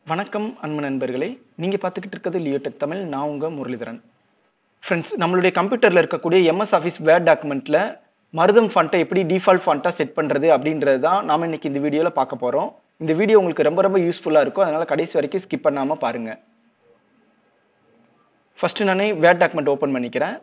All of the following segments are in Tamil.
வணக்கம் அன்பு நண்பர்களே நீங்கள் பார்த்துக்கிட்டு இருக்கிறது லியோடெக் தமிழ் நான் உங்கள் முரளிதரன் ஃப்ரெண்ட்ஸ் நம்மளுடைய கம்ப்யூட்டரில் இருக்கக்கூடிய எம்எஸ் ஆஃபீஸ் வேர்ட் டாக்குமெண்ட்டில் மருதம் ஃபாண்ட்டை எப்படி டிஃபால்ட் ஃபாண்ட்டாக செட் பண்ணுறது அப்படின்றது தான் நாம் இன்னைக்கு இந்த வீடியோவில் பார்க்க போகிறோம் இந்த வீடியோ உங்களுக்கு ரொம்ப ரொம்ப யூஸ்ஃபுல்லாக இருக்கும் அதனால் கடைசி வரைக்கும் ஸ்கிப் பண்ணாமல் பாருங்கள் ஃபஸ்ட்டு நானே வேர்ட் டாக்குமெண்ட் ஓப்பன் பண்ணிக்கிறேன்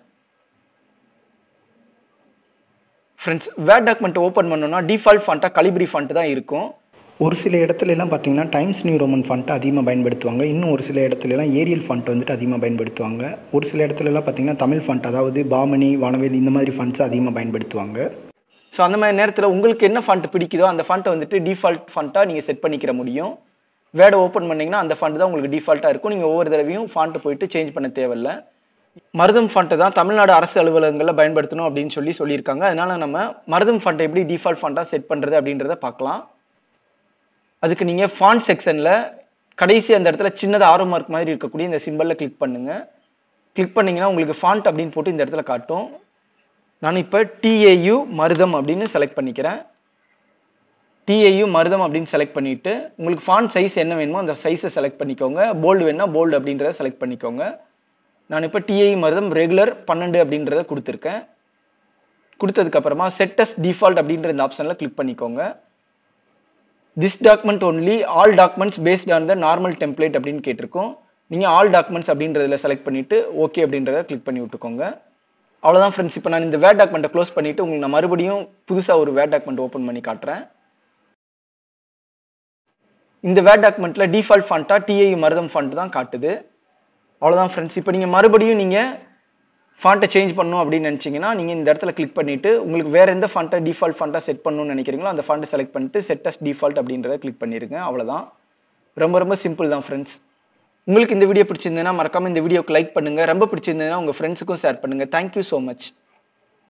ஃப்ரெண்ட்ஸ் வேர்ட் டாக்குமெண்ட் ஓப்பன் பண்ணோம்னா டிஃபால்ட் ஃபாண்ட்டாக கலிபிரி ஃபாண்ட் தான் இருக்கும் ஒரு சில இடத்துல எல்லாம் பார்த்தீங்கன்னா டைம்ஸ் நியூ ரோமன் ஃபாண்ட்டை அதிகமாக பயன்படுத்துவாங்க இன்னும் ஒரு சில இடத்துல எல்லாம் ஏரியல் ஃபாண்ட் வந்துட்டு அதிகமாக பயன்படுத்துவாங்க ஒரு சில இடத்துல எல்லாம் பார்த்தீங்கன்னா தமிழ் ஃபாண்ட் அதாவது பாமணி வானவேல் இந்த மாதிரி ஃபாண்ட்ஸ் அதிகமாக பயன்படுத்துவாங்க ஸோ அந்த மாதிரி நேரத்தில் உங்களுக்கு என்ன ஃபாண்ட் பிடிக்குதோ அந்த ஃபாண்ட்டை வந்துட்டு டிஃபால்ட் ஃபாண்ட்டாக நீங்கள் செட் பண்ணிக்கிற முடியும் வேர்டை ஓப்பன் பண்ணீங்கன்னா அந்த ஃபாண்ட் தான் உங்களுக்கு டிஃபால்ட்டாக இருக்கும் நீங்கள் ஒவ்வொரு தடவையும் ஃபாண்ட்டு போயிட்டு சேஞ்ச் பண்ண தேவையில்ல மருதம் ஃபாண்ட்டை தான் தமிழ்நாடு அரசு அலுவலகங்களில் பயன்படுத்தணும் அப்படின்னு சொல்லி சொல்லியிருக்காங்க அதனால நம்ம மருதம் ஃபாண்ட்டை எப்படி டிஃபால்ட் ஃபாண்ட்டாக செட் பண்ணுறது அப்படின்றத பார்க்கலாம் அதுக்கு நீங்கள் ஃபாண்ட் செக்ஷனில் கடைசி அந்த இடத்துல சின்னதாக ஆரோ மார்க் மாதிரி இருக்கக்கூடிய இந்த சிம்பிளில் கிளிக் பண்ணுங்கள் கிளிக் பண்ணீங்கன்னா உங்களுக்கு ஃபாண்ட் அப்படின்னு போட்டு இந்த இடத்துல காட்டும் நான் இப்போ டிஏயு மருதம் அப்படின்னு செலக்ட் பண்ணிக்கிறேன் டிஏயு மருதம் அப்படின்னு செலக்ட் பண்ணிட்டு உங்களுக்கு ஃபாண்ட் சைஸ் என்ன வேணுமோ அந்த சைஸை செலக்ட் பண்ணிக்கோங்க போல்டு வேணும்னா போல்டு அப்படின்றத செலக்ட் பண்ணிக்கோங்க நான் இப்போ டிஏயு மருதம் ரெகுலர் பன்னெண்டு அப்படின்றத கொடுத்துருக்கேன் கொடுத்ததுக்கு அப்புறமா செட்டஸ் டிஃபால்ட் அப்படின்ற இந்த ஆப்ஷனில் கிளிக் பண்ணிக்கோங்க this document only all documents paste on the normal template அப்படின்னு கேட்டிருக்கோம் நீங்கள் ஆல் டாக்குமெண்ட்ஸ் அப்படின்றதுல செலக்ட் பண்ணிவிட்டு ஓகே அப்படின்றத கிளிக் பண்ணி விட்டுக்கோங்க அவ்வளோதான் ஃப்ரெண்ட்ஸ் இப்போ நான் இந்த வேர்ட் டாக்குமெண்ட்டை க்ளோஸ் பண்ணிவிட்டு உங்களுக்கு நான் மறுபடியும் புதுசாக ஒரு வேர்ட் டாக்குமெண்ட் ஓப்பன் பண்ணி காட்டுறேன் இந்த வேர்ட் டாக்குமெண்ட்டில் டிஃபால்ட் ஃபாண்ட்டாக டிஐ மருதம் ஃபாண்ட் தான் காட்டுது அவ்வளோதான் ஃப்ரெண்ட்ஸ் இப்போ நீங்கள் மறுபடியும் நீங்கள் ஃபாண்ட்டை சேஞ்ச் பண்ணணும் அப்படின்னு நினச்சிங்கன்னா நீங்கள் இந்த இடத்துல கிளிக் பண்ணிவிட்டு உங்களுக்கு வேறு எந்த ஃபாண்ட்டை டிஃபால்ட் ஃபாண்ட்டாக செட் பண்ணணும்னு நினைக்கிறீங்களோ அந்த ஃபாண்ட்டை செலக்ட் பண்ணிட்டு செட்டஸ் டிஃபால்ட் அப்படின்றத கிளிக் பண்ணிருங்க அவ்வளோதான் ரொம்ப ரொம்ப சிம்பிள் தான் ஃப்ரெண்ட்ஸ் உங்களுக்கு இந்த வீடியோ பிடிச்சிருந்ததுன்னா மறக்காமல் இந்த வீடியோக்கு லைக் பண்ணுங்கள் ரொம்ப பிடிச்சிருந்ததுன்னா உங்கள் ஃப்ரெண்ட்ஸுக்கும் ஷேர் பண்ணுங்கள் தேங்க்யூ ஸோ மச்